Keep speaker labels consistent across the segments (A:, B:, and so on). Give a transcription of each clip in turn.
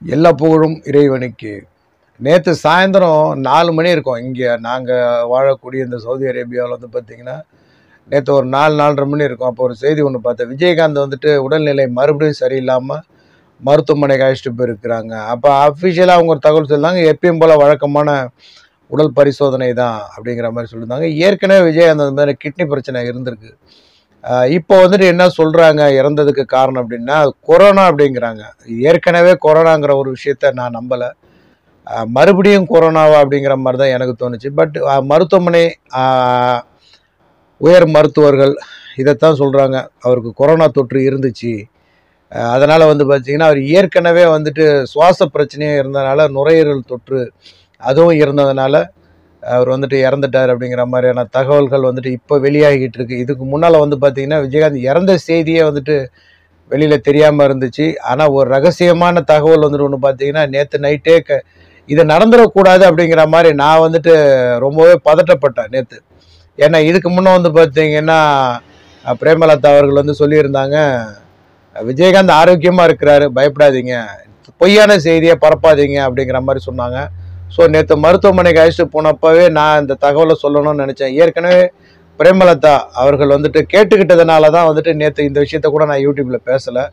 A: எல்லா புகழும் இறைவனுக்கு நேற்று சாயந்தரம் நாலு மணி இருக்கும் இங்கே நாங்கள் வாழக்கூடிய இந்த சவுதி அரேபியாவில் வந்து பார்த்திங்கன்னா நேற்று ஒரு நாலு நாலரை மணி இருக்கும் அப்போ ஒரு செய்தி ஒன்று பார்த்தேன் விஜயகாந்த் வந்துட்டு உடல்நிலை மறுபடியும் சரியில்லாமல் மருத்துவமனைக்கு அழைச்சிட்டு போயிருக்கிறாங்க அப்போ அஃபிஷியலாக அவங்க ஒரு தகவல் சொல்லியிருந்தாங்க எப்பயும் போல் வழக்கமான உடல் பரிசோதனை தான் அப்படிங்கிற மாதிரி சொல்லியிருந்தாங்க ஏற்கனவே விஜயகாந்த் அந்த மாதிரி கிட்னி பிரச்சனை இருந்திருக்கு ஆஹ் இப்போ வந்துட்டு என்ன சொல்கிறாங்க இறந்ததுக்கு காரணம் அப்படின்னா கொரோனா அப்படிங்கிறாங்க ஏற்கனவே கொரோனாங்கிற ஒரு விஷயத்த நான் நம்பலை மறுபடியும் கொரோனாவா அப்படிங்கிற மாதிரி தான் எனக்கு தோணுச்சு பட் மருத்துவமனை ஆஹ், உயர் மருத்துவர்கள் இதைத்தான் சொல்கிறாங்க அவருக்கு கொரோனா தொற்று இருந்துச்சு அதனால் வந்து பார்த்தீங்கன்னா அவர் ஏற்கனவே வந்துட்டு சுவாச பிரச்சனையும் இருந்ததுனால நுரையீரல் தொற்று அதுவும் இருந்ததுனால அவர் வந்துட்டு இறந்துட்டார் அப்படிங்கிற மாதிரியான தகவல்கள் வந்துட்டு இப்போ வெளியாகிட்டு இருக்கு இதுக்கு முன்னால் வந்து பார்த்தீங்கன்னா விஜயகாந்த் இறந்த செய்தியே வந்துட்டு வெளியில் தெரியாமல் இருந்துச்சு ஆனால் ஒரு ரகசியமான தகவல் வந்துட்டு ஒன்று பார்த்தீங்கன்னா நேற்று நைட்டே க இது நடந்துடக்கூடாது அப்படிங்கிற மாதிரி நான் வந்துட்டு ரொம்பவே பதட்டப்பட்டேன் நேற்று ஏன்னா இதுக்கு முன்னே வந்து பார்த்தீங்கன்னா அஹ், பிரேமலதா அவர்கள் வந்து சொல்லியிருந்தாங்க விஜயகாந்த் ஆரோக்கியமாக இருக்கிறாரு பயப்படாதீங்க பொய்யான செய்தியை பரப்பாதீங்க அப்படிங்கிற மாதிரி சொன்னாங்க ஸோ நேற்று மருத்துவமனைக்கு அழைச்சிட்டு போனப்பவே நான் இந்த தகவலை சொல்லணும்னு நினச்சேன் ஏற்கனவே பிரேமலதா அவர்கள் வந்துட்டு கேட்டுக்கிட்டதுனால தான் வந்துட்டு நேற்று இந்த விஷயத்த கூட நான் யூடியூப்பில் பேசலை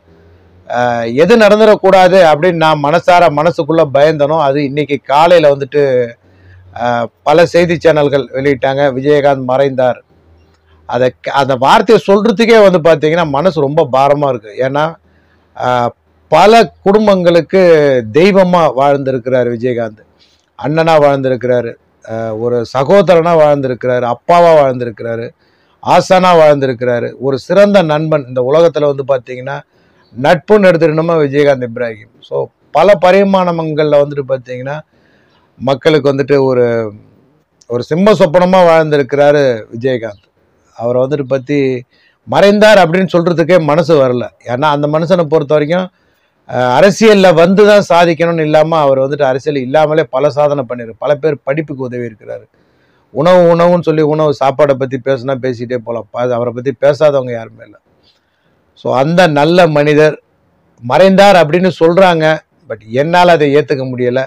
A: எது நடந்துடக்கூடாது அப்படின்னு நான் மனசார மனசுக்குள்ளே பயந்தனோ அது இன்னைக்கு காலையில் வந்துட்டு ஆஹ், பல செய்தி சேனல்கள் வெளியிட்டாங்க விஜயகாந்த் மறைந்தார் அதை க- அந்த வார்த்தையை சொல்கிறதுக்கே வந்து பார்த்தீங்கன்னா மனசு ரொம்ப பாரமாக இருக்குது ஏன்னா ஆஹ், பல குடும்பங்களுக்கு தெய்வமாக வாழ்ந்திருக்கிறார் விஜயகாந்த் அண்ணனாக வாழ்ந்திருக்கிறாரு ஆஹ், ஒரு சகோதரனாக வாழ்ந்திருக்கிறாரு அப்பாவாக வாழ்ந்திருக்கிறாரு ஆசானாக வாழ்ந்திருக்கிறாரு ஒரு சிறந்த நண்பன் இந்த உலகத்தில் வந்து பார்த்தீங்கன்னா நட்புன்னு எடுத்துக்கணுமா விஜயகாந்த் இப்ராஹிம் ஸோ பல பரிமாணங்களில் வந்துட்டு பார்த்தீங்கன்னா மக்களுக்கு வந்துட்டு ஒரு ஒரு சிம்ம சொப்பனமாக வாழ்ந்திருக்கிறாரு விஜயகாந்த் அவரை வந்துட்டு பற்றி மறைந்தார் அப்படின்னு சொல்கிறதுக்கே மனசு வரல ஏன்னா அந்த மனுஷனை பொறுத்த வரைக்கும் அஹ், அரசியல்ல வந்து தான் சாதிக்கணும்னு இல்லாமல் அவர் வந்துட்டு அரசியல் இல்லாமலே பல சாதனை பண்ணிரு பல பேர் படிப்புக்கு உதவி இருக்கிறாரு உணவு உணவுன்னு சொல்லி உணவு சாப்பாடை பற்றி பேசுனா பேசிகிட்டே போகலாம் அவரை பற்றி பேசாதவங்க யாருமே இல்லை ஸோ அந்த நல்ல மனிதர் மறைந்தார் அப்படின்னு சொல்கிறாங்க பட் என்னால் அதை ஏற்றுக்க முடியலை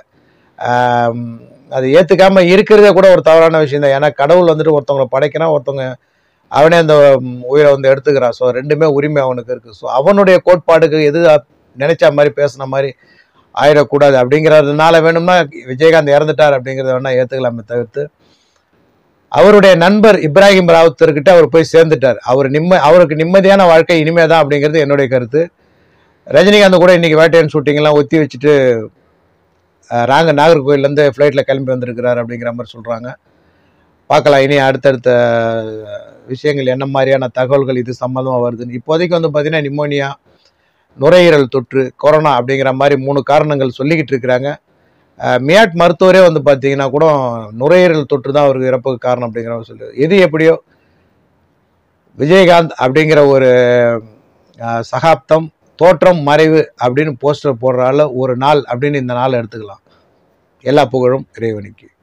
A: அதை ஏற்றுக்காம இருக்கிறதே கூட ஒரு தவறான விஷயம் தான் ஏன்னா கடவுள் வந்துட்டு ஒருத்தவங்களை படைக்கிறான் ஒருத்தவங்க அவனே அந்த ம், உயிரை வந்து எடுத்துக்கிறான் ஸோ ரெண்டுமே உரிமை அவனுக்கு இருக்குது ஸோ அவனுடைய கோட்பாடுக்கு எது அப்- நினைச்ச மாதிரி பேசுன மாதிரி ஆயிடக்கூடாது அப்படிங்கிறதுனால வேணும்னா விஜயகாந்த் இறந்துட்டார் அப்படிங்கிறத வேணா ஏற்றுக்கலாமே தவிர்த்து அவருடைய நண்பர் இப்ராஹிம் ராவுத்தர்கிட்ட அவர் போய் சேர்ந்துட்டார் அவர் நிம்ம அவருக்கு நிம்மதியான வாழ்க்கை இனிமே தான் அப்படிங்கிறது என்னுடைய கருத்து ரஜினிகாந்த் கூட இன்னைக்கு வேட்டையன் ஷூட்டிங்லாம் ஒத்தி வச்சுட்டு அஹ், ராங்க நாகர்கோயிலேருந்து ஃப்ளைட்டில் கிளம்பி வந்திருக்கிறார் அப்படிங்கிற மாதிரி சொல்கிறாங்க பார்க்கலாம் இனி அடுத்தடுத்த விஷயங்கள் என்ன மாதிரியான தகவல்கள் இது சம்மந்தமாக வருதுன்னு இப்போதைக்கு வந்து பார்த்தீங்கன்னா நிமோனியா நுரையீரல் தொற்று கொரோனா அப்படிங்கிற மாதிரி மூணு காரணங்கள் சொல்லிக்கிட்டு இருக்கிறாங்க அஹ், மியாட் மருத்துவரே வந்து பார்த்தீங்கன்னா கூட நுரையீரல் தொற்று தான் அவருக்கு இறப்புக்கு காரணம் அப்படிங்கிற மாதிரி சொல்லு எது எப்படியோ விஜயகாந்த் அப்படிங்கிற ஒரு அஹ், சகாப்தம் தோற்றம் மறைவு அப்படின்னு போஸ்டர் போடுறால ஒரு நாள் அப்படின்னு இந்த நாள் எடுத்துக்கலாம் எல்லா புகழும் இறைவனுக்கு